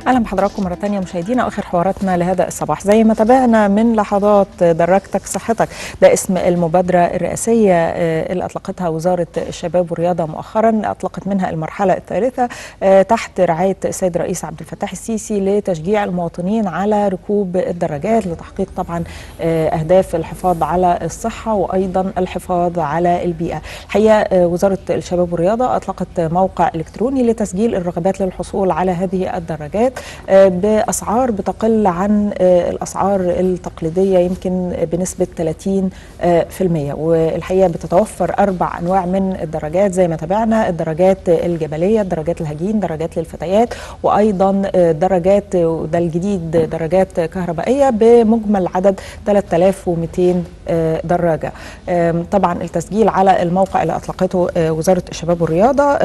اهلا بحضراتكم مره ثانيه مشاهدينا اخر حواراتنا لهذا الصباح زي ما تابعنا من لحظات دراجتك صحتك ده اسم المبادره الرئاسيه اللي اطلقتها وزاره الشباب والرياضه مؤخرا اطلقت منها المرحله الثالثه تحت رعايه السيد الرئيس عبد الفتاح السيسي لتشجيع المواطنين على ركوب الدراجات لتحقيق طبعا اهداف الحفاظ على الصحه وايضا الحفاظ على البيئه الحقيقه وزاره الشباب والرياضه اطلقت موقع الكتروني لتسجيل الرغبات للحصول على هذه الدراجات باسعار بتقل عن الاسعار التقليديه يمكن بنسبه 30% والحقيقه بتتوفر اربع انواع من الدراجات زي ما تابعنا الدراجات الجبليه الدراجات الهجين درجات للفتيات وايضا درجات وده الجديد درجات كهربائيه بمجمل عدد 3200 دراجه طبعا التسجيل على الموقع اللي اطلقته وزاره الشباب والرياضه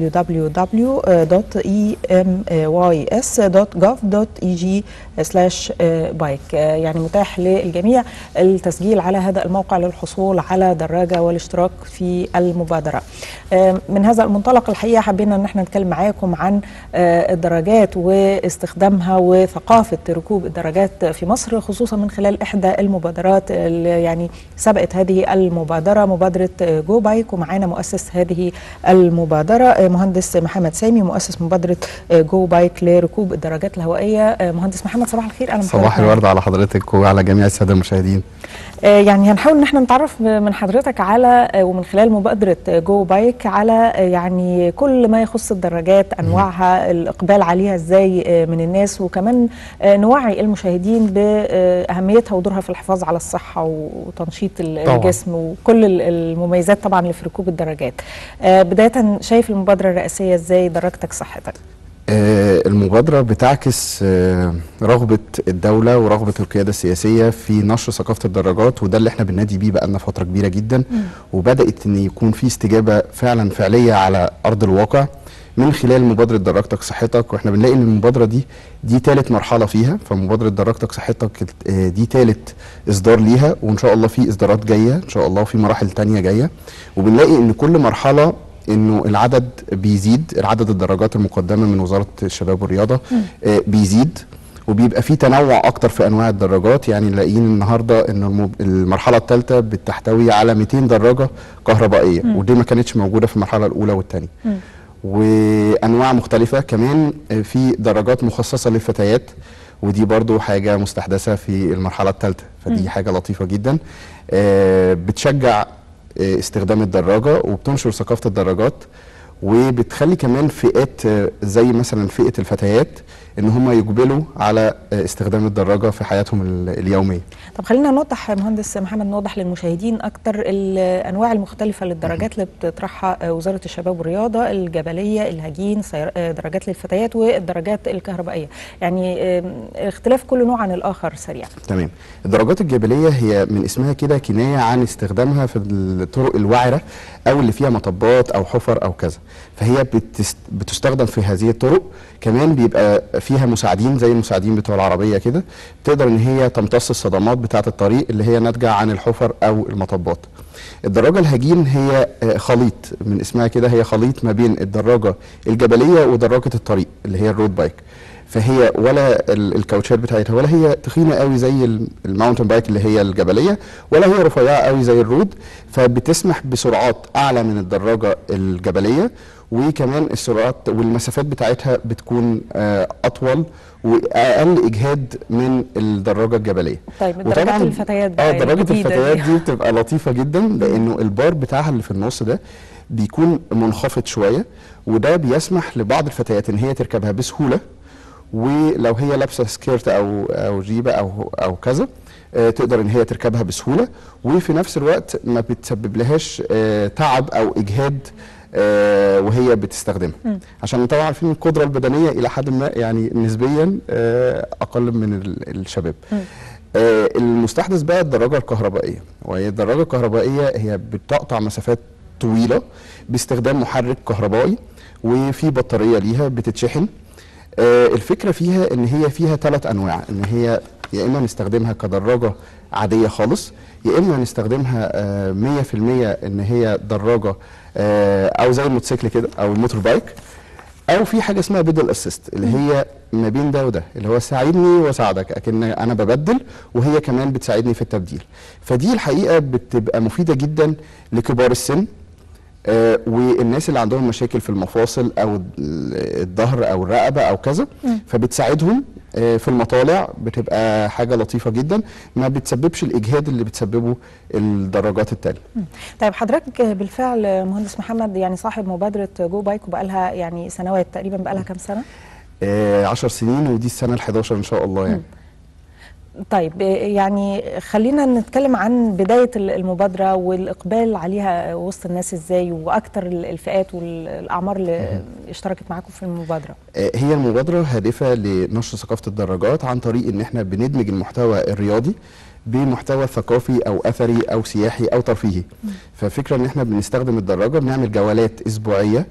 www.emys.gov.eg/bike يعني متاح للجميع التسجيل على هذا الموقع للحصول على دراجه والاشتراك في المبادره من هذا المنطلق الحقيقه حبينا ان احنا نتكلم معاكم عن الدراجات واستخدامها وثقافه ركوب الدراجات في مصر خصوصا من خلال احدى المبادرات اللي يعني سبقت هذه المبادره مبادره جو بايك ومعانا مؤسس هذه المبادره مهندس محمد سامي مؤسس مبادره جو بايك لركوب الدراجات الهوائيه مهندس محمد صباح الخير اهلا صباح الورد على حضرتك وعلى جميع الساده المشاهدين يعني هنحاول ان احنا نتعرف من حضرتك على ومن خلال مبادره جو بايك على يعني كل ما يخص الدراجات انواعها الاقبال عليها ازاي من الناس وكمان نوعي المشاهدين باهميتها ودورها في الحفاظ على الصحه وتنشيط الجسم طبعا. وكل المميزات طبعا اللي في ركوب الدراجات بدايه شايف المبادره الرئاسيه ازاي درجتك صحتك المبادرة بتعكس رغبة الدولة ورغبة القيادة السياسية في نشر ثقافة الدراجات وده اللي احنا بننادي بيه بقالنا فترة كبيرة جدا م. وبدأت ان يكون في استجابة فعلا فعلية على أرض الواقع من خلال مبادرة دراجتك صحتك واحنا بنلاقي ان المبادرة دي دي ثالث مرحلة فيها فمبادرة دراجتك صحتك دي ثالث اصدار ليها وان شاء الله في اصدارات جاية ان شاء الله في مراحل تانية جاية وبنلاقي ان كل مرحلة انه العدد بيزيد العدد الدرجات المقدمه من وزاره الشباب والرياضه آه بيزيد وبيبقى في تنوع اكتر في انواع الدراجات يعني لاقيين النهارده ان المرحله الثالثه بتحتوي على 200 دراجه كهربائيه م. ودي ما كانتش موجوده في المرحله الاولى والثانيه وانواع مختلفه كمان في درجات مخصصه للفتيات ودي برضو حاجه مستحدثه في المرحله الثالثه فدي م. حاجه لطيفه جدا آه بتشجع استخدام الدراجة وبتنشر ثقافة الدراجات وبتخلي كمان فئات زي مثلا فئة الفتيات ان هم يقبلوا على استخدام الدراجه في حياتهم اليوميه. طب خلينا نوضح مهندس محمد نوضح للمشاهدين اكتر الانواع المختلفه للدراجات اللي بتطرحها وزاره الشباب والرياضه الجبليه، الهجين، درجات للفتيات والدراجات الكهربائيه، يعني اختلاف كل نوع عن الاخر سريعا. تمام. الدراجات الجبليه هي من اسمها كده كنايه عن استخدامها في الطرق الوعره او اللي فيها مطبات او حفر او كذا. فهي بتستخدم في هذه الطرق كمان بيبقى فيها مساعدين زي المساعدين بتوع العربيه كده تقدر ان هي تمتص الصدمات بتاعه الطريق اللي هي ناتجه عن الحفر او المطبات. الدراجه الهجين هي خليط من اسمها كده هي خليط ما بين الدراجه الجبليه ودراجه الطريق اللي هي الرود بايك. فهي ولا الكاوتشات بتاعتها ولا هي تخينه قوي زي الماونتن بايك اللي هي الجبليه ولا هي رفيعه قوي زي الرود فبتسمح بسرعات اعلى من الدراجه الجبليه وكمان السرعات والمسافات بتاعتها بتكون اطول واقل اجهاد من الدراجه الجبليه طيب درجات الفتيات اه درجه الفتيات دي بتبقى لطيفه جدا لانه البار بتاعها اللي في النص ده بيكون منخفض شويه وده بيسمح لبعض الفتيات ان هي تركبها بسهوله ولو هي لابسه سكيرت او او جيبه او او كذا آه تقدر ان هي تركبها بسهوله وفي نفس الوقت ما بتسبب لهاش آه تعب او اجهاد آه وهي بتستخدمها م. عشان طبعا عارفين القدره البدنيه الى حد ما يعني نسبيا اقل من الشباب المستحدث بقى الدراجه الكهربائيه وهي الدراجه الكهربائيه هي بتقطع مسافات طويله باستخدام محرك كهربائي وفي بطاريه ليها بتتشحن آه الفكره فيها ان هي فيها ثلاث انواع ان هي يا اما نستخدمها كدراجه عاديه خالص يا اما نستخدمها آه 100% ان هي دراجه آه او زي الموتوسيكل كده او الموتور بايك او في حاجه اسمها بيدل اسيست اللي هي ما بين ده وده اللي هو ساعدني واساعدك اكن انا ببدل وهي كمان بتساعدني في التبديل فدي الحقيقه بتبقى مفيده جدا لكبار السن آه والناس اللي عندهم مشاكل في المفاصل او ال- الظهر او الرقبه او كذا فبتساعدهم آه في المطالع بتبقى حاجه لطيفه جدا ما بتسببش الاجهاد اللي بتسببه الدراجات التانية طيب حضرتك بالفعل مهندس محمد يعني صاحب مبادره جو بايك وبقالها يعني سنوات تقريبا بقالها كام سنه؟ آه 10 سنين ودي السنه ال11 ان شاء الله يعني طيب يعني خلينا نتكلم عن بداية المبادرة والإقبال عليها وسط الناس إزاي وأكتر الفئات والأعمار اللي اشتركت معاكم في المبادرة آه، هي المبادرة هادفة لنشر ثقافة الدراجات عن طريق ان احنا بندمج المحتوى الرياضي بمحتوى ثقافي او اثري او سياحي او ترفيهي ففكرة ان احنا بنستخدم الدراجة بنعمل جولات اسبوعية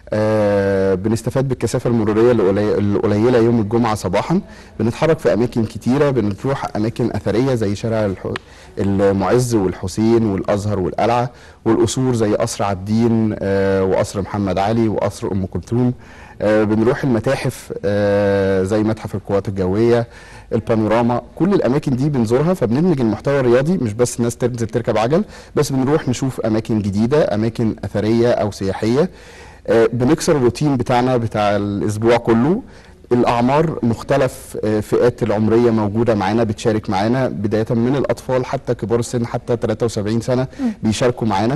آه بنستفاد بالكثافة المرورية القلي- القليلة يوم الجمعة صباحا بنتحرك في أماكن كتيرة بنروح أماكن أثرية زي شارع الح- المعز والحسين والأزهر والقلعة والقصور زي قصر عابدين آه وقصر محمد علي وقصر أم كلثوم آه بنروح المتاحف آه زي متحف القوات الجوية البانوراما كل الأماكن دي بنزورها فبندمج المحتوى الرياضي مش بس الناس تنزل تركب عجل بس بنروح نشوف أماكن جديدة أماكن أثرية أو سياحية آه، بنكسر الروتين بتاعنا بتاع الاسبوع كله الاعمار مختلف آه، فئات العمريه موجوده معانا بتشارك معانا بدايه من الاطفال حتى كبار السن حتى 73 سنه بيشاركوا معانا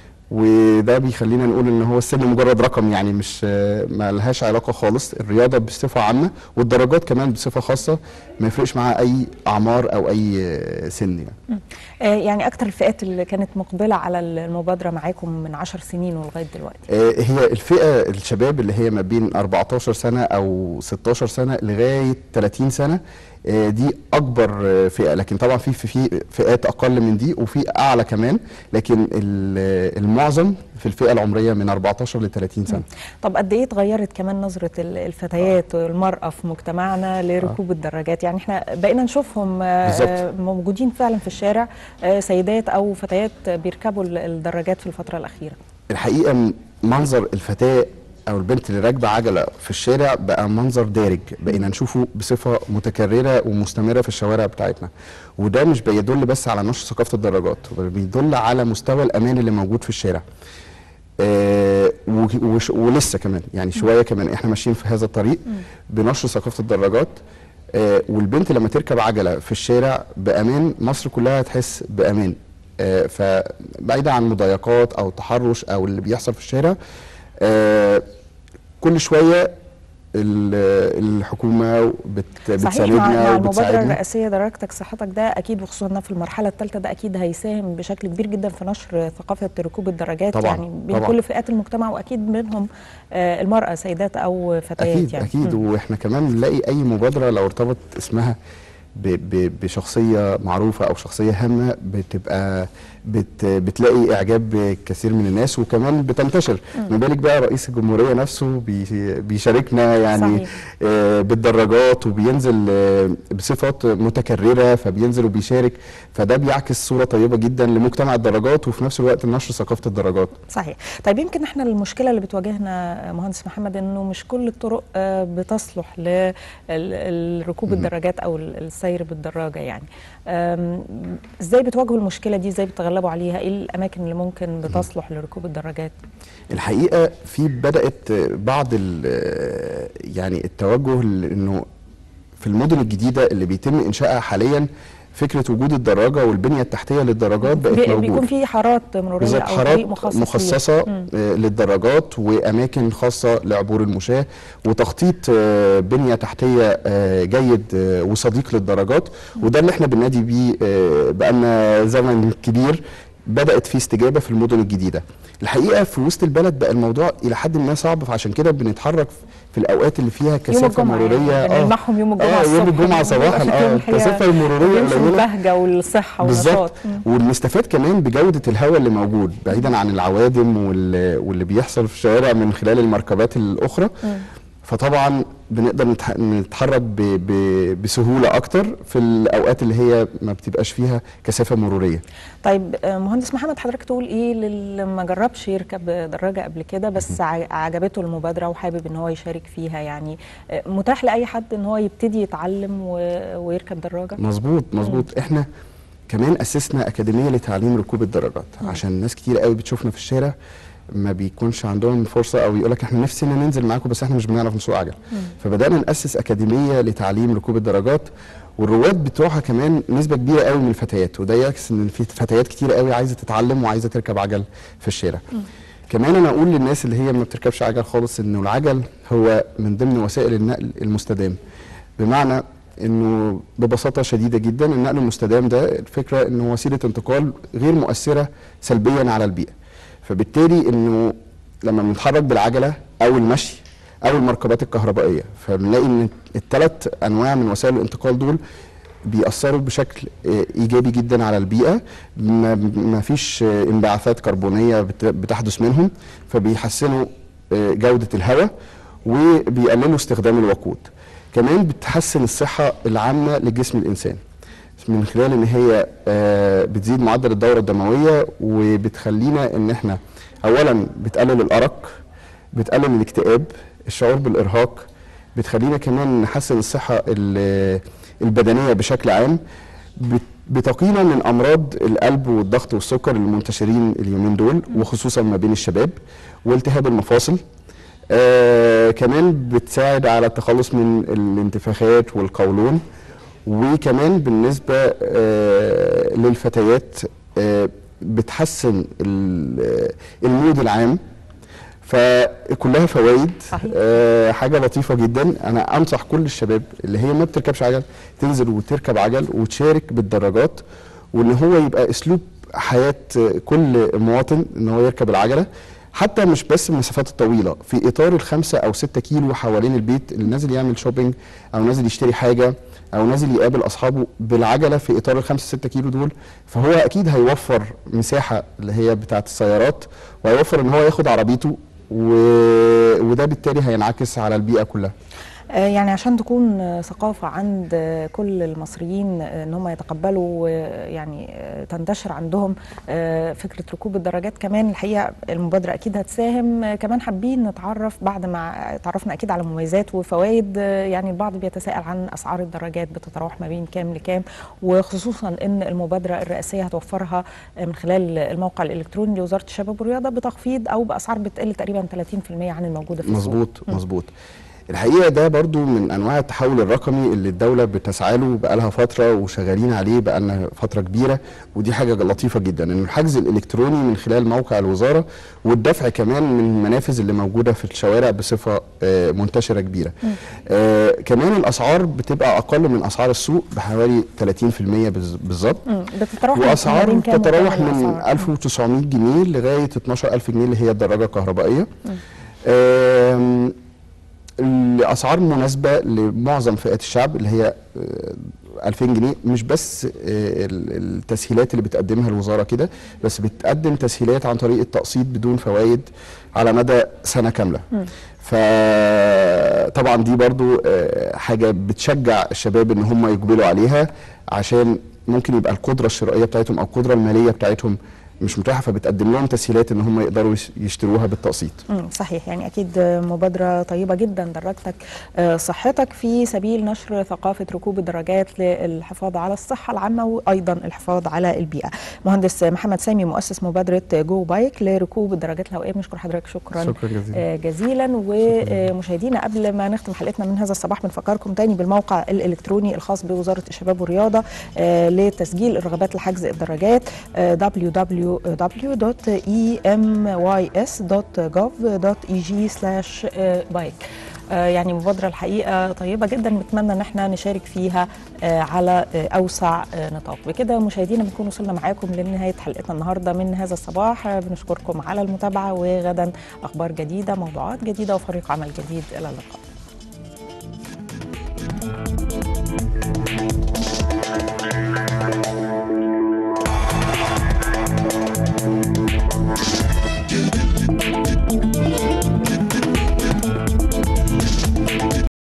وده بيخلينا نقول ان هو السن مجرد رقم يعني مش آه، ما لهاش علاقه خالص الرياضه بصفه عامه والدرجات كمان بصفه خاصه ما يفرقش معاها اي اعمار او اي آه، سن يعني آه، يعني أكتر الفئات اللي كانت مقبلة على المبادرة معاكم من عشر سنين ولغاية دلوقتي آه، هي الفئة الشباب اللي هي ما بين 14 سنة أو 16 سنة لغاية 30 سنة آه، دي أكبر آه، فئة لكن طبعا في في في فئات أقل من دي وفي أعلى كمان لكن ال- المعظم في الفئة العمرية من 14 ل 30 سنة طب قد ايه اتغيرت كمان نظره ال- الفتيات والمراه في مجتمعنا لركوب الدراجات يعني احنا بقينا نشوفهم آه، بالظبط. آه، موجودين فعلا في الشارع آه، سيدات او فتيات بيركبوا ال- الدراجات في الفتره الاخيره الحقيقة م- منظر الفتاة أو البنت اللي راكبة عجلة في الشارع بقى منظر دارج بقينا نشوفه بصفة متكررة ومستمرة في الشوارع بتاعتنا وده مش بيدل بس على نشر ثقافة الدراجات بل بيدل على مستوى الأمان اللي موجود في الشارع آه و- وش- ولسه كمان يعني شوية كمان احنا ماشيين في هذا الطريق بنشر ثقافة الدراجات آه والبنت لما تركب عجلة في الشارع بأمان مصر كلها تحس بأمان آه فبعيدا عن مضايقات او تحرش او اللي بيحصل في الشارع آه كل شويه ال- الحكومه بت صحيح مع, بتساندنا مع المبادره وبتساعدنا الرئاسيه درجتك صحتك ده اكيد وخصوصا إنها في المرحله الثالثه ده اكيد هيساهم بشكل كبير جدا في نشر ثقافه ركوب الدراجات طبعاً، يعني بين طبعاً. كل فئات المجتمع واكيد منهم آه، المراه سيدات او فتيات اكيد يعني اكيد مم. واحنا كمان بنلاقي اي مبادره لو ارتبط اسمها ب ب بشخصيه معروفه او شخصيه هامه بتبقى بت بتلاقي اعجاب كثير من الناس وكمان بتنتشر ما بالك بقى رئيس الجمهوريه نفسه بي بيشاركنا يعني صحيح. آه بالدراجات وبينزل آه بصفات متكرره فبينزل وبيشارك فده بيعكس صوره طيبه جدا لمجتمع الدراجات وفي نفس الوقت نشر ثقافه الدراجات صحيح طيب يمكن احنا المشكله اللي بتواجهنا مهندس محمد انه مش كل الطرق آه، بتصلح لركوب الدراجات او ال- السير بالدراجه يعني آم، ازاي بتواجهوا المشكله دي ازاي بتغلبوا عليها ايه الاماكن اللي ممكن بتصلح لركوب الدراجات الحقيقه في بدات بعض ال- يعني التوجه انه في المدن الجديده اللي بيتم انشائها حاليا فكره وجود الدراجه والبنيه التحتيه للدراجات بقت بي- موجوده بيكون في حارات مروريه بالظبط او حارات طريق مخصص ليه. مخصصه مم. آه، للدراجات واماكن خاصه لعبور المشاه وتخطيط آه، بنيه تحتيه آه، جيد آه، وصديق للدراجات وده اللي احنا بننادي بيه آه، بقالنا زمن كبير بدات في استجابه في المدن الجديده الحقيقه في وسط البلد بقى الموضوع الى حد ما صعب فعشان كده بنتحرك في الاوقات اللي فيها كثافه الجمعة مروريه يعني بنلمحهم يوم الجمعة اه يوم الصبح الجمعه يعني صباحا بيبقى شكلهم اه الحقيقة الكثافه المروريه بيمشوا قليله البهجه والصحه والنشاط بالظبط وبنستفاد كمان بجوده الهواء اللي موجود بعيدا عن العوادم وال- واللي بيحصل في الشوارع من خلال المركبات الاخرى فطبعا بنقدر نتح- نتحرك ب... ب... بسهوله اكتر في الاوقات اللي هي ما بتبقاش فيها كثافه مروريه طيب آه، مهندس محمد حضرتك تقول ايه للي ما جربش يركب دراجه قبل كده بس ع- عجبته المبادره وحابب ان هو يشارك فيها يعني آه، متاح لاي حد ان هو يبتدي يتعلم و- ويركب دراجه مظبوط مظبوط احنا كمان اسسنا اكاديميه لتعليم ركوب الدراجات عشان ناس كتير قوي بتشوفنا في الشارع ما بيكونش عندهم فرصه او يقول لك احنا نفسنا ننزل معاكم بس احنا مش بنعرف نسوق عجل فبدانا ناسس اكاديميه لتعليم ركوب الدراجات والرواد بتوعها كمان نسبه كبيره قوي من الفتيات وده يعكس ان في فتيات كتير قوي عايزه تتعلم وعايزه تركب عجل في الشارع كمان انا اقول للناس اللي هي ما بتركبش عجل خالص انه العجل هو من ضمن وسائل النقل المستدام بمعنى انه ببساطه شديده جدا النقل المستدام ده الفكره انه وسيله انتقال غير مؤثره سلبيا على البيئه فبالتالي انه لما بنتحرك بالعجله او المشي او المركبات الكهربائيه فبنلاقي ان الثلاث انواع من وسائل الانتقال دول بيأثروا بشكل آه، ايجابي جدا على البيئه ما ما فيش آه، انبعاثات كربونيه بت- بتحدث منهم فبيحسنوا آه، جوده الهواء وبيقللوا استخدام الوقود كمان بتحسن الصحه العامه لجسم الانسان من خلال ان هي آه، بتزيد معدل الدوره الدمويه وبتخلينا ان احنا اولا بتقلل الارق بتقلل الاكتئاب الشعور بالارهاق بتخلينا كمان نحسن الصحه ال- البدنيه بشكل عام بت- بتقينا من امراض القلب والضغط والسكر المنتشرين اليومين دول وخصوصا ما بين الشباب والتهاب المفاصل آه كمان بتساعد على التخلص من الانتفاخات والقولون وكمان بالنسبه آه للفتيات آه بتحسن ال- المود العام فكلها فوائد صحيح. آه حاجه لطيفه جدا انا انصح كل الشباب اللي هي ما بتركبش عجل تنزل وتركب عجل وتشارك بالدراجات وان هو يبقى اسلوب حياه كل مواطن ان هو يركب العجله حتى مش بس المسافات الطويله في اطار الخمسة او ستة كيلو حوالين البيت اللي نازل يعمل شوبينج او نازل يشتري حاجه او نازل يقابل اصحابه بالعجله في اطار الخمسة ستة كيلو دول فهو اكيد هيوفر مساحه اللي هي بتاعه السيارات وهيوفر ان هو ياخد عربيته و... وده بالتالي هينعكس على البيئه كلها آه، يعني عشان تكون آه، ثقافة عند آه، كل المصريين آه، ان هم يتقبلوا آه، يعني آه، تنتشر عندهم آه، فكرة ركوب الدراجات كمان الحقيقة المبادرة اكيد هتساهم آه، كمان حابين نتعرف بعد ما تعرفنا اكيد على مميزات وفوائد آه، يعني البعض بيتساءل عن اسعار الدراجات بتتراوح ما بين كام لكام وخصوصا ان المبادرة الرئاسية هتوفرها آه، من خلال الموقع الالكتروني لوزارة الشباب والرياضة بتخفيض او باسعار بتقل تقريبا 30% عن الموجودة في السوق. مظبوط مظبوط الحقيقه ده برضو من انواع التحول الرقمي اللي الدوله بتسعى له بقالها فتره وشغالين عليه بقالنا فتره كبيره ودي حاجه لطيفه جدا ان الحجز الالكتروني من خلال موقع الوزاره والدفع كمان من المنافذ اللي موجوده في الشوارع بصفه آه، منتشره كبيره آه كمان الاسعار بتبقى اقل من اسعار السوق بحوالي 30% بالز- بالظبط مم. بتتراوح ما واسعار بين كام بتتراوح وكام من الأسعار؟ 1900 جنيه لغايه 12000 جنيه اللي هي الدراجه الكهربائيه آم، الاسعار مناسبه لمعظم فئات الشعب اللي هي آه، 2000 جنيه مش بس آه، ال- التسهيلات اللي بتقدمها الوزاره كده بس بتقدم تسهيلات عن طريق التقسيط بدون فوائد على مدى سنه كامله فطبعا دي برضو آه، حاجه بتشجع الشباب ان هم يقبلوا عليها عشان ممكن يبقى القدره الشرائيه بتاعتهم او القدره الماليه بتاعتهم مش متاحه فبتقدم لهم تسهيلات ان هم يقدروا يش- يشتروها بالتقسيط مم، صحيح يعني اكيد مبادره طيبه جدا درجتك آه، صحتك في سبيل نشر ثقافه ركوب الدراجات للحفاظ على الصحه العامه وايضا الحفاظ على البيئه مهندس محمد سامي مؤسس مبادره جو بايك لركوب الدراجات الهوائيه بنشكر حضرتك شكرا شكرا جزيلا. آه، جزيلا ومشاهدينا قبل ما نختم حلقتنا من هذا الصباح بنفكركم تاني بالموقع الالكتروني الخاص بوزاره الشباب والرياضه آه، لتسجيل الرغبات لحجز الدراجات آه، www.emys.gov.eg/bike آه، يعني مبادرة الحقيقة طيبة جدا نتمنى ان احنا نشارك فيها آه، على آه، اوسع آه، نطاق بكده مشاهدينا بنكون وصلنا معاكم لنهاية حلقتنا النهاردة من هذا الصباح آه، بنشكركم على المتابعة وغدا اخبار جديدة موضوعات جديدة وفريق عمل جديد الى اللقاء